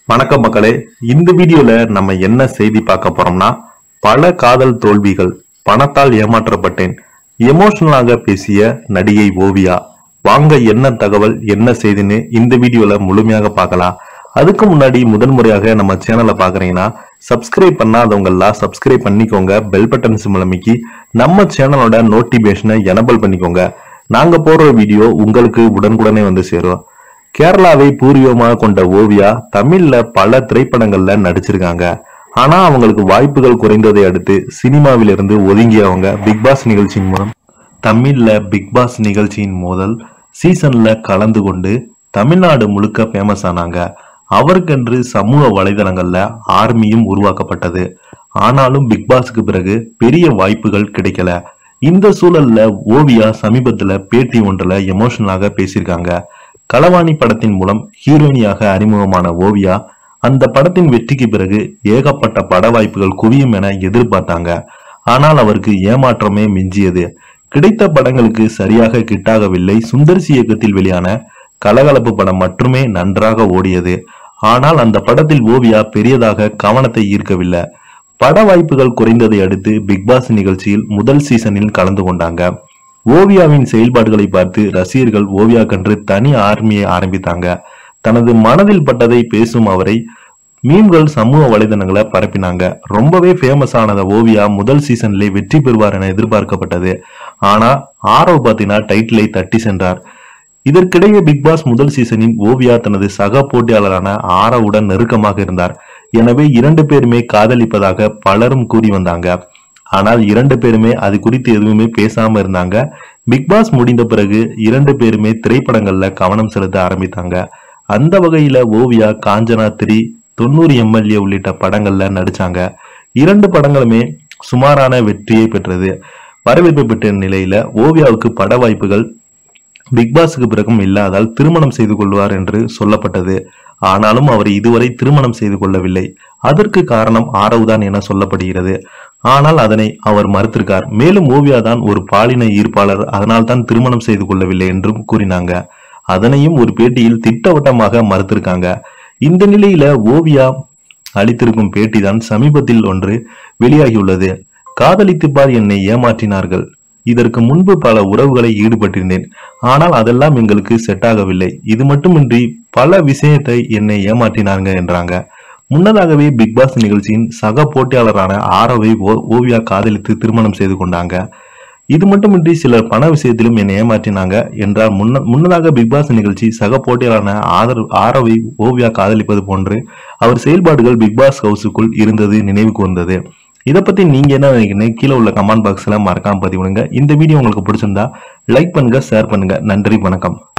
வணக்கம் மக்களே இந்த வீடியோல நம்ம என்ன செய்தி பார்க்க போறோம்னா பல காதல் தோல்விகள் பணத்தால் ஏமாற்றப்பட்டேன் எமோஷனலாக பேசிய நடிகை ஓவியா வாங்க என்ன தகவல் என்ன செய்தின்னு இந்த வீடியோல முழுமையாக பார்க்கலாம் அதுக்கு முன்னாடி முதன்முறையாக நம்ம சேனலை பாக்குறீங்கன்னா சப்ஸ்கிரைப் பண்ணாதவங்க எல்லாம் சப்ஸ்கிரைப் பண்ணிக்கோங்க பெல் பட்டன் சிம்பிள் அமைக்கி நம்ம சேனலோட நோட்டிபிகேஷனை எனபிள் பண்ணிக்கோங்க நாங்க போடுற வீடியோ உங்களுக்கு உடனுக்குடனே வந்து சேரும் கேரளாவை பூர்வீகமாக கொண்ட ஓவியா தமிழ்ல பல திரைப்படங்கள்ல நடிச்சிருக்காங்க ஆனா அவங்களுக்கு வாய்ப்புகள் குறைந்ததை அடுத்து சினிமாவிலிருந்து ஒதுங்கியவங்க பிக் பாஸ் நிகழ்ச்சியின் மூலம் தமிழ்ல பிக் பாஸ் நிகழ்ச்சியின் முதல் சீசன்ல கலந்து கொண்டு தமிழ்நாடு முழுக்க ஃபேமஸ் ஆனாங்க அவருக்கென்று சமூக வலைதளங்கள்ல ஆர்மியும் உருவாக்கப்பட்டது ஆனாலும் பிக் பாஸ்க்கு பிறகு பெரிய வாய்ப்புகள் கிடைக்கல இந்த சூழல்ல ஓவியா சமீபத்துல பேட்டி ஒன்றுல எமோஷனலாக பேசியிருக்காங்க களவாணி படத்தின் மூலம் ஹீரோயினியாக அறிமுகமான ஓவியா அந்த படத்தின் வெற்றிக்கு பிறகு ஏகப்பட்ட பட வாய்ப்புகள் குவியும் என எதிர்பார்த்தாங்க ஆனால் அவருக்கு ஏமாற்றமே மிஞ்சியது கிடைத்த படங்களுக்கு சரியாக கிட்டாகவில்லை சுந்தர்சி இயக்கத்தில் வெளியான கலகலப்பு படம் மட்டுமே நன்றாக ஓடியது ஆனால் அந்த படத்தில் ஓவியா பெரியதாக கவனத்தை ஈர்க்கவில்லை பட வாய்ப்புகள் குறைந்ததை அடுத்து பிக் பாஸ் நிகழ்ச்சியில் முதல் சீசனில் கலந்து கொண்டாங்க ஓவியாவின் செயல்பாடுகளை பார்த்து ரசிகர்கள் ஓவியா கன்று தனி ஆர்மியை ஆரம்பித்தாங்க தனது மனதில் பட்டதை பேசும் அவரை மீன்கள் சமூக வலைதளங்களை பரப்பினாங்க ரொம்பவே ஃபேமஸ் ஆனத ஓவியா முதல் சீசன்ல வெற்றி பெறுவார் என எதிர்பார்க்கப்பட்டது ஆனா ஆரவ் பாத்தீங்கன்னா டைட்டிலை தட்டி சென்றார் இதற்கிடையே பிக் பாஸ் முதல் சீசனில் ஓவியா தனது சக போட்டியாளரான ஆரவுடன் நெருக்கமாக இருந்தார் எனவே இரண்டு பேருமே காதலிப்பதாக பலரும் கூறி வந்தாங்க ஆனால் இரண்டு பேருமே அது குறித்து எதுவுமே பேசாம இருந்தாங்க பிக் பாஸ் முடிந்த பிறகு இரண்டு பேருமே திரைப்படங்கள்ல கவனம் செலுத்த ஆரம்பித்தாங்க அந்த வகையில ஓவியா காஞ்சனா த்ரீ தொண்ணூறு எம்எல்ஏ உள்ளிட்ட படங்கள்ல நடிச்சாங்க இரண்டு படங்களுமே சுமாரான வெற்றியை பெற்றது வரவேற்பு பெற்ற நிலையில ஓவியாவுக்கு பட வாய்ப்புகள் பிக் பாஸுக்கு பிறகும் இல்லாதால் திருமணம் செய்து கொள்வார் என்று சொல்லப்பட்டது ஆனாலும் அவர் இதுவரை திருமணம் செய்து கொள்ளவில்லை அதற்கு காரணம் ஆரவுதான் என சொல்லப்படுகிறது ஆனால் அதனை அவர் மறுத்திருக்கார் மேலும் ஓவியா தான் ஒரு பாலின ஈர்ப்பாளர் அதனால் தான் திருமணம் செய்து கொள்ளவில்லை என்றும் கூறினாங்க அதனையும் ஒரு பேட்டியில் திட்டவட்டமாக மறுத்திருக்காங்க இந்த நிலையில ஓவியா அளித்திருக்கும் பேட்டிதான் சமீபத்தில் ஒன்று வெளியாகியுள்ளது காதலித்து பார் என்னை ஏமாற்றினார்கள் இதற்கு முன்பு பல உறவுகளை ஈடுபட்டிருந்தேன் ஆனால் அதெல்லாம் எங்களுக்கு செட் ஆகவில்லை இது மட்டுமின்றி பல விஷயத்தை என்னை ஏமாற்றினாங்க என்றாங்க முன்னதாகவே பிக் பாஸ் நிகழ்ச்சியின் சக போட்டியாளரான ஆரவை ஓ- ஓவியா காதலித்து திருமணம் செய்து கொண்டாங்க இது மட்டுமின்றி சிலர் பண விஷயத்திலும் என்னை ஏமாற்றினாங்க என்றால் முன்ன முன்னதாக பிக் பாஸ் நிகழ்ச்சி சக போட்டியாளரான ஆதர் ஆரவை ஓவியா காதலிப்பது போன்று அவர் செயல்பாடுகள் பிக் பாஸ் ஹவுஸுக்குள் இருந்தது நினைவுக்கு வந்தது இதை பத்தி நீங்க என்ன நினைக்கிறீங்க கீழே உள்ள கமெண்ட் பாக்ஸ்ல மறக்காம பதிவிடுங்க இந்த வீடியோ உங்களுக்கு பிடிச்சிருந்தா லைக் பண்ணுங்க ஷேர் பண்ணுங்க நன்றி வணக்கம்